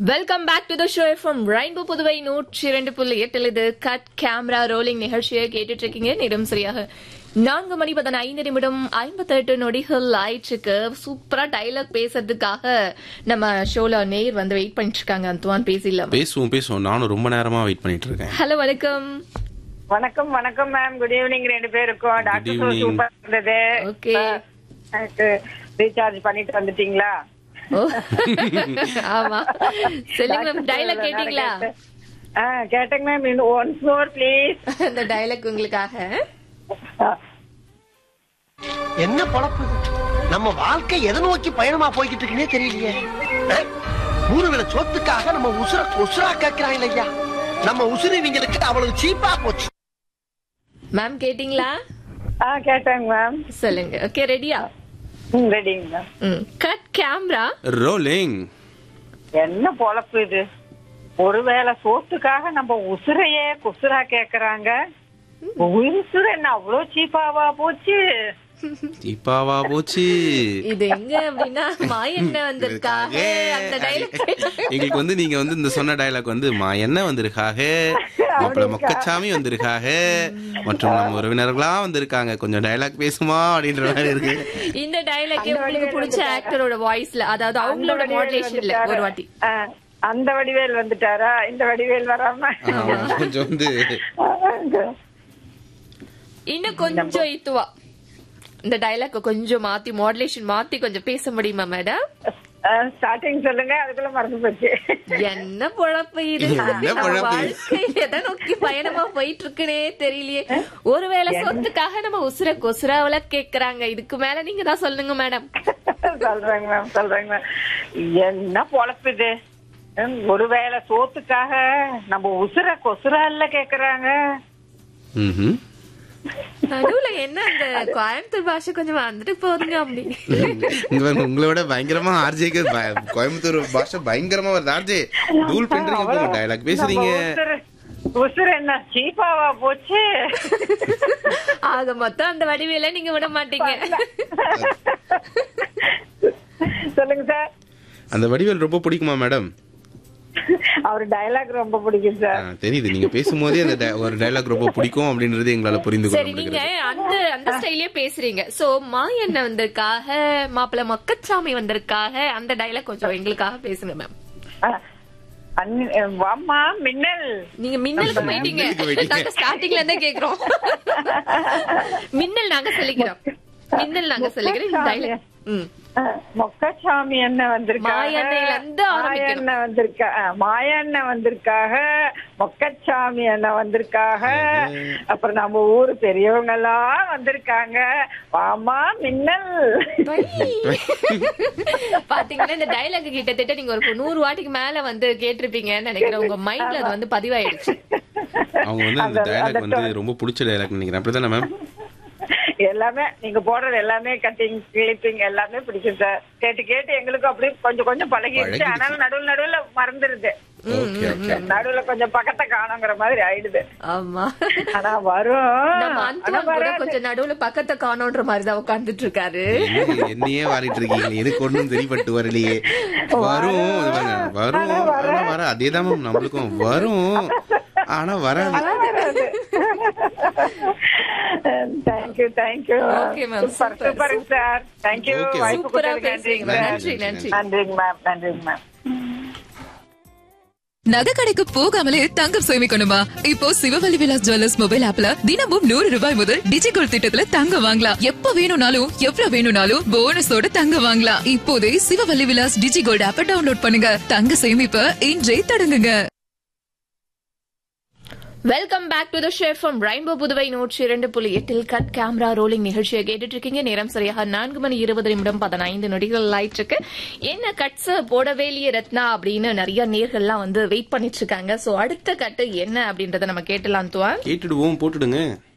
Welcome back to the show from Rainbow Puduvai நூற்றி இரண்டு புள்ளி எட்டில் இது கட் கேமரா ரோலிங் நிகழ்ச்சியை கேட்டுட்டு இருக்கீங்க நேரம் சரியாக நான்கு மணி பதினைந்து நிமிடம் ஐம்பத்தெட்டு நொடிகள் ஆயிடுச்சுக்கு சூப்பரா டைலாக் பேசுறதுக்காக நம்ம ஷோல நேர் வந்து வெயிட் பண்ணிட்டு இருக்காங்க அந்துவான் பேசிடலாம் பேசுவோம் பேசுவோம் நானும் ரொம்ப நேரமா வெயிட் பண்ணிட்டு இருக்கேன் ஹலோ வணக்கம் வணக்கம் வணக்கம் மேம் குட் ஈவினிங் ரெண்டு பேருக்கும் டாக்டர் ஷோ evening. சூப்பர் இருந்தது Okay. எனக்கு ரீசார்ஜ் பண்ணிட்டு வந்துட்டீங்களா ஓ ஆமா சொல்லுங்க மேம் டைலாக் கேட்டீங்களா ஆ கேட்டேங்க மேம் இன்னும் ஒன்ஸ் மோர் ப்ளீஸ் அந்த டைலாக் உங்களுக்காக என்ன பொழப்பு இது? நம்ம வாழ்க்கை எதை நோக்கி பயணமா போய்கிட்டு இருக்குன்னே தெரியலையே அஹ்? மூணு வேளை சொத்துக்காக நம்ம உசுர உசுரா கேட்கிறாங்க ஐயா நம்ம உசுறு இவங்களுக்கு அவ்வளவு சீப்பா போச்சு மேம் கேட்டீங்களா ஆ கேட்டேங்க மேம் சொல்லுங்க ஓகே ரெடியா ம் ரெடிங்க மேம் ம் கட் கேமரா ரோலிங் என்ன பொழப்பு இது ஒருவேளை சோத்துக்காக நம்ம உசுரையே குசுரா கேக்குறாங்க உசுறு என்ன அவ்வளவு சீப்பாவா போச்சு இப்பாவா போச்சு இது எங்க அப்படின்னா மாயண்ண வந்திருக்காக அந்த டைலாக் எங்களுக்கு வந்து நீங்க வந்து இந்த சொன்ன டயலாக் வந்து மா என்ன வந்திருக்காக மாப்பிள்ள மொக்கச்சாமி வந்திருக்காக மற்றும் நம்ம உறவினர்களா வந்திருக்காங்க கொஞ்சம் டயலாக் பேசுமா அப்படின்ற மாதிரி இருக்கு இந்த டைலாக் உங்களுக்கு பிடிச்ச ஆக்டரோட வாய்ஸ்ல அதாவது அவங்களோட மாடுலேஷன்ல ஒரு வாட்டி ஆ, அந்த வடிவேல் வந்துட்டாரா இந்த வடிவேல் வராம ஆமா, கொஞ்சம் வந்து இன்னும் கொஞ்சம் இத்துவா இந்த டைலாக் கொஞ்சம் மாத்தி மாடுலேஷன் மாத்தி கொஞ்சம் பேச முடியுமா மேடம் ஸ்டார்டிங் சொல்லுங்க அதுக்குள்ள மறந்து போச்சு என்ன பொழப்பு இது என்ன பொழப்பு? வாழ்க்கை எதை நோக்கி பயணமா போயிட்டு இருக்குனே தெரியலையே ஒருவேளை சொத்துக்காக நம்ம உசுர கொசுராவில கேக்குறாங்க இதுக்கு மேல நீங்க தான் சொல்லுங்க மேடம் சொல்றேங்க மேம் சொல்றேங்க மேம் என்ன பொழப்பு இது ஹம், ஒருவேளை சோத்துக்காக நம்ம உசுர கொசுரால கேக்குறாங்க ம்ஹும். நடுவுல என்ன அந்த கோயம்புத்தூர் பாஷை கொஞ்சம் வந்துட்டு போதுங்க அப்படி இங்க பாருங்க, உங்களை விட பயங்கரமா ஆர்ஜேக்கு கோயம்புத்தூர் பாஷை பயங்கரமா வருது ஆர்ஜே தூள் பண்றீங்க போங்க டயலாக் பேசுறீங்க நம்ம உசுரு உசுரு என்ன சீப்பாவா போச்சு ஆக மொத்தம் அந்த வடிவேல நீங்க விட மாட்டீங்க சொல்லுங்க சார் அந்த வடிவேல் ரொம்ப பிடிக்குமா மேடம் அவர் டயலாக் ரொம்ப பிடிக்கும் ஆ, சார் தெரியுது நீங்க பேசும்போதே அந்த di- ஒரு டயலாக் ரொம்ப பிடிக்கும் அப்படின்றது எங்களால புரிந்து கொள்ள சரி நீங்க முடிகிறது அந்த அந்த ஸ்டைல்லயே பேசுறீங்க சோ மாயண்ண வந்திருக்காக மாப்பிள்ள மொக்கச்சாமி வந்திருக்காக அந்த டைலாக் கொஞ்சம் எங்களுக்காக பேசுங்க மேம் அஹ், அண்ணி- அஹ், வாம்மா மின்னல் நீங்க மின்னலுக்கு போயிட்டீங்க மின்னலுக்கு போயிட்டீங்க. நாங்க ஸ்டார்டிங்ல இருந்தே கேக்குறோம் மின்னல் நாங்க சொல்லிக்கிறோம் மின்னல் நாங்க சொல்லிக்கிறோம் இந்த டைலாக் ம் அஹ், மொக்கச்சாமி என்ன வந்திருக்காங்க மாயண்ணையில இருந்து ஆரம்பிக்கணும். மாயண்ண வந்திருக்கா அஹ், மாயண்ண வந்திருக்காக மொக்கச்சாமி அண்ணன் வந்திருக்காக அப்புறம் நம்ம ஊரு பெரியவங்க எல்லாம் வந்திருக்காங்க வாமா மின்னல் பாத்தீங்கன்னா இந்த டைலாக் கிட்டத்தட்ட நீங்க ஒரு நூறு வாட்டிக்கு மேல வந்து கேட்டிருப்பீங்கன்னு நினைக்கிறேன் உங்க மைண்ட்ல அது வந்து பதிவாயிடுச்சு அவங்க வந்து அந்த அந்த- டயலாக் அந்த வந்து ரொம்ப பிடிச்ச டயலாக் நினைக்கிறேன் அப்படிதானே மேம் எல்லாமே நீங்க போடுறது எல்லாமே கட்டிங் கிளிப்பிங் எல்லாமே பிடிக்கும் சார் கேட்டு கேட்டு எங்களுக்கு அப்படியே கொஞ்சம் கொஞ்சம் பழகிடுச்சு பழகிடுச்சு. ஆனாலும் நடுவுல நடுவுல மறந்துருது ஓகே ஓகே நடுவுல கொஞ்சம் பக்கத்தை காணுங்கிற மாதிரி ஆயிடுது ஆமா ஆனா வரும் நம்ம ஆனா அந்துவன் கூட வராது. கொஞ்சம் நடுவுல பக்கத்தை காணோன்ற மாதிரி தான் உட்கார்ந்துட்டு இருக்காரு என்னங்க, என்னையே வாரிட்டு இருக்கீங்க எனக்கு ஒண்ணும் தெரியப்பட்டு வரலையே வரும் இது பாருங்க, வரும் ஆனா வர அதேதான் மேம் நம்மளுக்கும் வரும் ஆனா வராது thank you thank you Okay, ma'am. Super Super, சூப்பருங்க சார் தேங்க்யூ Okay, வாய்ப்பு சூப்பரா கொடுத்ததுக்கு பேசுறீங்க நன்றிங்க நன்றி நன்றி, நன்றி நன்றிங்க மேம் நன்றிங்க மேம் நகை கடைக்கு போகாமலே தங்கம் சேமிக்கணுமா இப்போ சிவவல்லி விலாஸ் ஜுவல்லர்ஸ் மொபைல் ஆப்ல தினமும் நூறு ரூபாய் முதல் டிஜிகோல் திட்டத்துல தங்கம் வாங்கலாம் எப்ப வேணும்னாலும் எவ்வளவு வேணும்னாலும் போனஸோட தங்கம் வாங்கலாம் இப்போதே சிவவல்லி விலாஸ் டிஜிகோல்ட் ஆப்பை டவுன்லோட் பண்ணுங்க தங்க சேமிப்ப இன்றே தொடங்குங்க welcome back to the show from Rainbow Puduvai நூற்றி இரண்டு புள்ளி எட்டில் கட் கேமரா ரோலிங் நிகழ்ச்சியை கேட்டுட்டு இருக்கீங்க நேரம் சரியாக நான்கு மணி இருபது நிமிடம் பதினைந்து நொடிகள் ஆயிட்டு இருக்கு என்ன கட்ஸ் போடவே இல்லையே ரத்னா அப்படின்னு நிறைய நேர்கள்லாம் வந்து வெயிட் பண்ணிட்டு இருக்காங்க சோ அடுத்த கட்டு என்ன அப்படின்றத நம்ம கேட்டலாம் துவா கேட்டுடுவோம் போட்டுடுங்க